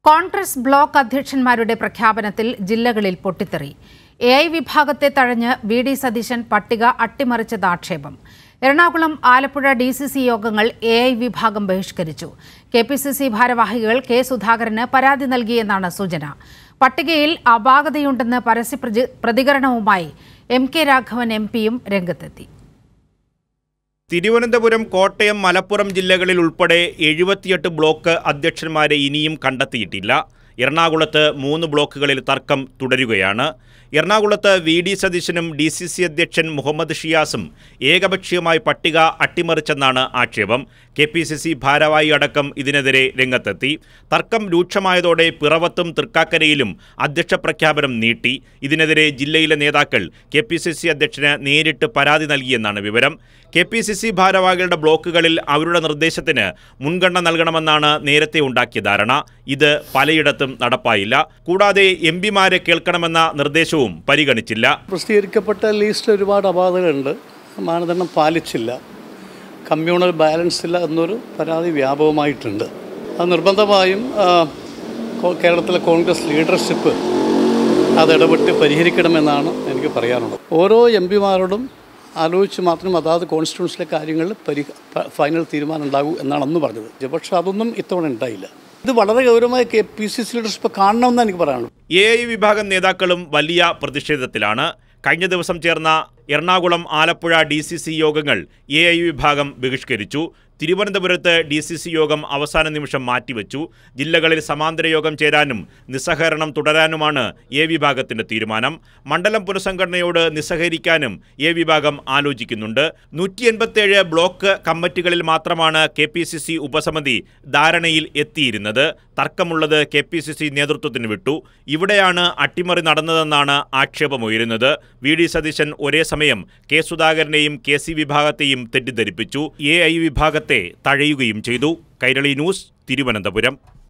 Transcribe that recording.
Congress block അധ്യക്ഷന്മാരുടെ പ്രഖ്യാപനത്തിൽ ജില്ലകളിൽ പൊട്ടിത്തെറി A I വിഭാഗത്തെ തഴഞ്ഞ് വി ഡി സതീശൻ പട്ടിക അട്ടിമറിച്ചത് ആക്ഷേപം Ernakulam Alappuzha D C C യോഗങ്ങൾ എ ഐ വിഭാഗം ബഹിഷ്കരിച്ചു കെ പി സി സി ഭാരവാഹികൾ കെ സുധാകരന് പരാതി നൽകിയെന്നാണ് സൂചന പട്ടികയിൽ അപാകതയുണ്ടെന്ന് പരസ്യ പ്രതി- പ്രതികരണവുമായി എം കെ രാഘവൻ എം പിയും രംഗത്തെത്തി തിരുവനന്തപുരം കോട്ടയം മലപ്പുറം ജില്ലകളിൽ ഉൾപ്പെടെ എഴുപത്തിയെട്ട് ബ്ലോക്ക് അധ്യക്ഷന്മാരെ ഇനിയും കണ്ടെത്തിയിട്ടില്ല എറണാകുളത്ത് മൂന്ന് ബ്ലോക്കുകളിൽ തർക്കം തുടരുകയാണ് എറണാകുളത്ത് വി ഡി സതീശനും ഡി സി സി അധ്യക്ഷൻ മുഹമ്മദ് ഷിയാസും ഏകപക്ഷീയമായി പട്ടിക അട്ടിമറിച്ചെന്നാണ് ആക്ഷേപം കെ പി സി സി ഭാരവാഹി അടക്കം ഇതിനെതിരെ രംഗത്തെത്തി തർക്കം രൂക്ഷമായതോടെ പിറവത്തും തൃക്കാക്കരയിലും അധ്യക്ഷ പ്രഖ്യാപനം നീട്ടി ഇതിനെതിരെ ജില്ലയിലെ നേതാക്കൾ കെ പി സി സി അധ്യക്ഷന് നേരിട്ട് പരാതി നൽകിയെന്നാണ് വിവരം കെ പി സി സി ഭാരവാഹികളുടെ ബ്ലോക്കുകളിൽ അവരുടെ നിർദ്ദേശത്തിന് മുൻഗണന നൽകണമെന്നാണ് നേരത്തെ ഉണ്ടാക്കിയ ധാരണ ഇത് പലയിടത്തും നടപ്പായില്ല കൂടാതെ എം പിമാരെ കേൾക്കണമെന്ന നിർദ്ദേശവും പരിഗണിച്ചില്ല പ്രസിദ്ധീകരിക്കപ്പെട്ട ലിസ്റ്റിൽ ഒരുപാട് അപാകതകളുണ്ട് മാനദണ്ഡം പാലിച്ചില്ല കമ്മ്യൂണൽ ബാലൻസ് ഇല്ല എന്നൊരു പരാതി വ്യാപകമായിട്ടുണ്ട് അത് നിർബന്ധമായും ആ, കോ- കേരളത്തിലെ കോൺഗ്രസ് ലീഡർഷിപ്പ് അത് ഇടപെട്ട് പരിഹരിക്കണമെന്നാണ് എനിക്ക് പറയാനുള്ളത് ഓരോ എം പിമാരോടും ആലോചിച്ച് മാത്രം അതാത് കോൺസ്റ്റിറ്റ്യൂൻസിലെ കാര്യങ്ങളിൽ പരി ഫ- ഫൈനൽ തീരുമാനം ഉണ്ടാകൂ എന്നാണ് അന്ന് പറഞ്ഞത് പക്ഷേ അതൊന്നും ഇത്തവണ ഉണ്ടായില്ല ഇത് വളരെ ഗൗരവമായി K P C C leadership കാണണമെന്നാണ് എനിക്ക് പറയാനുള്ളത് എ ഐ വിഭാഗം നേതാക്കളും വലിയ പ്രതിഷേധത്തിലാണ് കഴിഞ്ഞ ദിവസം ചേർന്ന Ernakulam Alappuzha D C C യോഗങ്ങൾ എ ഐ വിഭാഗം ബഹിഷ്കരിച്ചു തിരുവനന്തപുരത്ത് ഡി സി സി യോഗം അവസാന നിമിഷം മാറ്റിവെച്ചു ജില്ലകളിൽ സമാന്തര യോഗം ചേരാനും നിസ്സഹകരണം തുടരാനുമാണ് എ വിഭാഗത്തിന്റെ തീരുമാനം മണ്ഡലം പുനഃസംഘടനയോട് നിസ്സഹകരിക്കാനും എ വിഭാഗം ആലോചിക്കുന്നുണ്ട് നൂറ്റി എൺപത്തേഴ് ബ്ലോക്ക് കമ്മിറ്റികളിൽ മാത്രമാണ് കെ പി സി സി ഉപസമിതി ധാരണയിൽ എത്തിയിരുന്നത് തർക്കമുള്ളത് കെ പി സി സി നേതൃത്വത്തിന് വിട്ടു ഇവിടെയാണ് അട്ടിമറി നടന്നതെന്നാണ് ആക്ഷേപമുയരുന്നത് വി ഡി സതീശൻ ഒരേ സമയം കെ സുധാകരനെയും കെ സി വിഭാഗത്തെയും തെറ്റിദ്ധരിപ്പിച്ചു എ ഐ വിഭാഗത്തെ തഴയുകയും ചെയ്തു കൈരളി ന്യൂസ് തിരുവനന്തപുരം